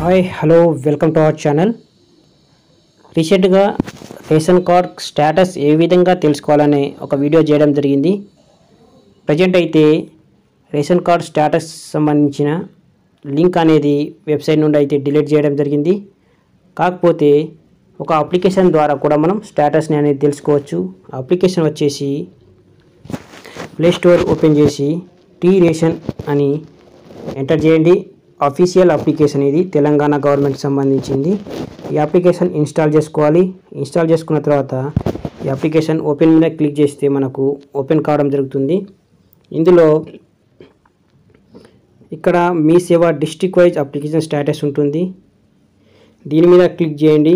hi hello welcome to our channel రీసెంట్గా ration card status ఏ విధంగా తెలుసుకోవాలనే ఒక వీడియో చేయడం జరిగింది ప్రజెంట్ అయితే రేషన్ కార్డ్ స్టేటస్ సంబంధించిన లింక్ అనేది వెబ్సైట్ నుండి అయితే డిలీట్ చేయడం జరిగింది కాకపోతే ఒక అప్లికేషన్ ద్వారా కూడా మనం స్టేటస్ని అనేది తెలుసుకోవచ్చు అప్లికేషన్ వచ్చేసి ప్లే స్టోర్ ఓపెన్ చేసి టీ రేషన్ అని ఎంటర్ చేయండి అఫీషియల్ అప్లికేషన్ ఇది తెలంగాణ గవర్నమెంట్ సంబంధించింది ఈ అప్లికేషన్ ఇన్స్టాల్ చేసుకోవాలి ఇన్స్టాల్ చేసుకున్న తర్వాత ఈ అప్లికేషన్ ఓపెన్ మీద క్లిక్ చేస్తే మనకు ఓపెన్ కావడం జరుగుతుంది ఇందులో ఇక్కడ మీ సేవ డిస్ట్రిక్ట్ వైజ్ అప్లికేషన్ స్టేటస్ ఉంటుంది దీని మీద క్లిక్ చేయండి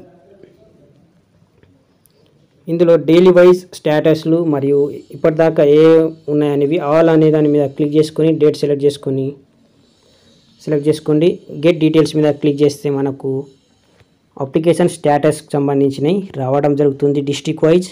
ఇందులో డైలీ వైజ్ స్టేటస్లు మరియు ఇప్పటిదాకా ఏ ఉన్నాయనేవి ఆల్ అనే దాని మీద క్లిక్ చేసుకొని డేట్ సెలెక్ట్ చేసుకొని సెలెక్ట్ చేసుకోండి గెట్ డీటెయిల్స్ మీద క్లిక్ చేస్తే మనకు అప్లికేషన్ స్టేటస్కి సంబంధించినవి రావడం జరుగుతుంది డిస్టిక్ వైజ్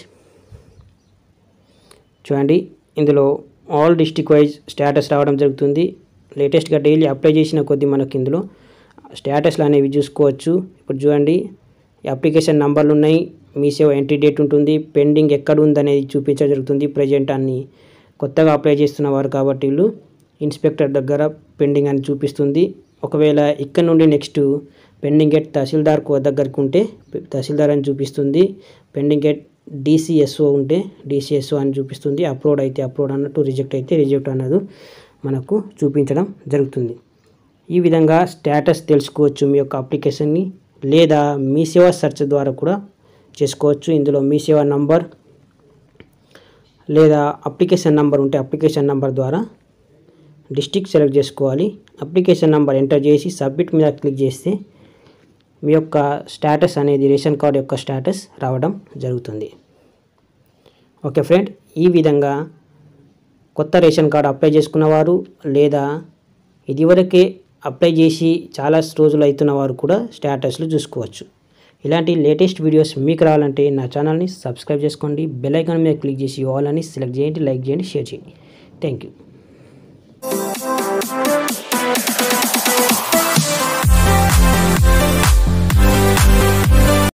చూడండి ఇందులో ఆల్ డిస్టిక్ వైజ్ స్టేటస్ రావడం జరుగుతుంది లేటెస్ట్గా డైలీ అప్లై చేసిన కొద్దీ మనకి ఇందులో స్టేటస్లు అనేవి చూసుకోవచ్చు ఇప్పుడు చూడండి ఈ అప్లికేషన్ నంబర్లు ఉన్నాయి మీ సేవ ఎంట్రీ డేట్ ఉంటుంది పెండింగ్ ఎక్కడ ఉందనేది చూపించడం జరుగుతుంది ప్రజెంట్ అన్ని కొత్తగా అప్లై చేస్తున్న వారు కాబట్టి వీళ్ళు ఇన్స్పెక్టర్ దగ్గర పెండింగ్ అని చూపిస్తుంది ఒకవేళ ఇక్కడ నుండి నెక్స్ట్ పెండింగ్ ఎట్ తహసీల్దార్ దగ్గరికి ఉంటే తహసీల్దార్ అని చూపిస్తుంది పెండింగ్ ఎట్ డిసిఎస్ఓ ఉంటే డిసిఎస్ఓ అని చూపిస్తుంది అప్లోడ్ అయితే అప్లోడ్ అన్నట్టు రిజెక్ట్ అయితే రిజెక్ట్ అన్నది మనకు చూపించడం జరుగుతుంది ఈ విధంగా స్టేటస్ తెలుసుకోవచ్చు మీ యొక్క అప్లికేషన్ని లేదా మీ సేవ సెర్చ్ ద్వారా కూడా చేసుకోవచ్చు ఇందులో మీ సేవ నంబర్ లేదా అప్లికేషన్ నంబర్ ఉంటే అప్లికేషన్ నంబర్ ద్వారా డిస్టిక్ సెలెక్ట్ చేసుకోవాలి అప్లికేషన్ నంబర్ ఎంటర్ చేసి సబ్మిట్ మీద క్లిక్ చేస్తే మీ యొక్క స్టేటస్ అనేది రేషన్ కార్డ్ యొక్క స్టేటస్ రావడం జరుగుతుంది ఓకే ఫ్రెండ్ ఈ విధంగా కొత్త రేషన్ కార్డు అప్లై చేసుకున్నవారు లేదా ఇదివరకే అప్లై చేసి చాలా రోజులు అవుతున్న వారు కూడా స్టేటస్లు చూసుకోవచ్చు ఇలాంటి లేటెస్ట్ వీడియోస్ మీకు రావాలంటే నా ఛానల్ని సబ్స్క్రైబ్ చేసుకోండి బెల్ ఐకాన్ మీద క్లిక్ చేసి ఆల్ అని సెలెక్ట్ చేయండి లైక్ చేయండి షేర్ చేయండి థ్యాంక్ యూ